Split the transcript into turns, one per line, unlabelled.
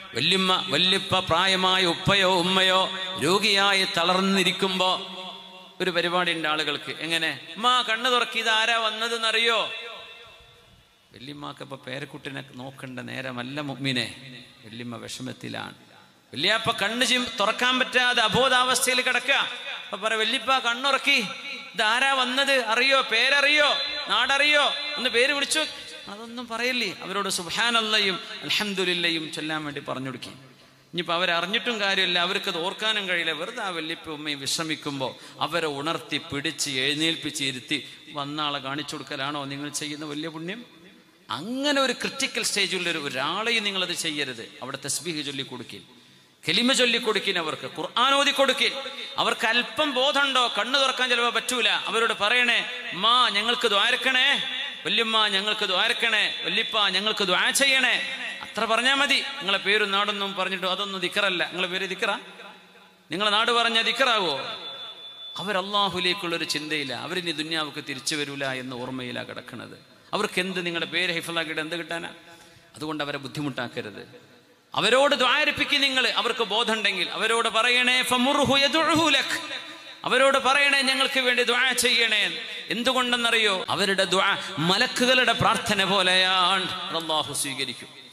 വല്യമ്മ വല്യപ്പ പ്രായമായ ഉപ്പയോ ഉമ്മയോ രോഗിയായി തളർന്നിരിക്കുമ്പോ ഒരു പരിപാടി ഉണ്ട് ആളുകൾക്ക് എങ്ങനെ മാ കണ്ണു തുറക്കി ഇത് ആരാ വന്നതെന്നറിയോ വല്യമ്മക്ക് ഇപ്പൊ പേരക്കുട്ടിനെ നോക്കേണ്ട നേരമല്ല മുമ്മിനെ വല്യമ്മ വിഷമത്തിലാണ് വല്യപ്പ കണ്ണ് ചിം തുറക്കാൻ പറ്റാതെ അബോധാവസ്ഥയിൽ കിടക്കുക അപ്പൊ പറ വല്യപ്പ കണ്ണുറക്കി ഇതാരാ വന്നത് അറിയോ പേരറിയോ നാടറിയോ ഒന്ന് പേര് വിളിച്ചു അതൊന്നും പറയില്ലേ അവരോട് സുബാനല്ലയും അലഹമുല്ലയും ചൊല്ലാൻ വേണ്ടി പറഞ്ഞു കൊടുക്കി ഇനിയിപ്പോൾ അവരറിഞ്ഞിട്ടും കാര്യമില്ല അവർക്കത് ഓർക്കാനും കഴിയില്ല വെറുതെ ആ വല്യപ്പ ഉമ്മയും വിശ്രമിക്കുമ്പോൾ അവരെ ഉണർത്തി പിടിച്ച് എഴുന്നേൽപ്പിച്ച് ഇരുത്തി വന്ന ആളെ കാണിച്ചു കൊടുക്കലാണോ നിങ്ങൾ ചെയ്യുന്ന വലിയ പുണ്യം അങ്ങനെ ഒരു ക്രിട്ടിക്കൽ സ്റ്റേജിലുള്ള ഒരു ഒരാളെയും നിങ്ങളത് ചെയ്യരുത് അവിടെ തസ്ബീഹ് ചൊല്ലി കൊടുക്കിൻ കെലിമ ചൊല്ലി കൊടുക്കിൻ അവർക്ക് ഖുർആൻ ഓതി കൊടുക്കിൻ അവർക്ക് അല്പം ബോധമുണ്ടോ കണ്ണു തുറക്കാൻ ചിലപ്പോൾ പറ്റൂല അവരോട് പറയണേ മാ ഞങ്ങൾക്ക് ദ്വാരക്കണേ വല്യമ്മ ഞങ്ങൾക്ക് ദ്വാരക്കണേ വല്യപ്പ ഞങ്ങൾക്ക് ദ്വാ ചെയ്യണേ അത്ര പറഞ്ഞാൽ മതി നിങ്ങളെ പേരും നാടൊന്നും പറഞ്ഞിട്ട് അതൊന്നും ദിക്കറല്ല നിങ്ങളെ പേര് ദിക്കറ നിങ്ങളെ നാട് പറഞ്ഞ ദിക്കറാവോ അവരല്ലാഹുലേക്കുള്ള ഒരു ചിന്തയില്ല അവരിനി ദുന്യാവുക്ക് തിരിച്ചു വരൂല എന്ന ഓർമ്മയിലാ കിടക്കുന്നത് അവർക്ക് എന്ത് നിങ്ങളുടെ പേര് ഹൈഫലാക്കിയിട്ട് എന്ത് കിട്ടാനാ അതുകൊണ്ട് അവരെ ബുദ്ധിമുട്ടാക്കരുത് അവരോട് ദ്വാരിപ്പിക്കും നിങ്ങൾ അവർക്ക് ബോധമുണ്ടെങ്കിൽ അവരോട് പറയണേ ഫമുറുഹു യദുഉഹു ലക്. അവരോട് പറയണേ ഞങ്ങൾക്ക് വേണ്ടി ദ്വാ ചെയ്യണേ എന്തുകൊണ്ടെന്നറിയോ അവരുടെ ദ്വാ മലക്കുകളുടെ പ്രാർത്ഥന പോലെയാണ് അത് അള്ളാഹു സ്വീകരിക്കും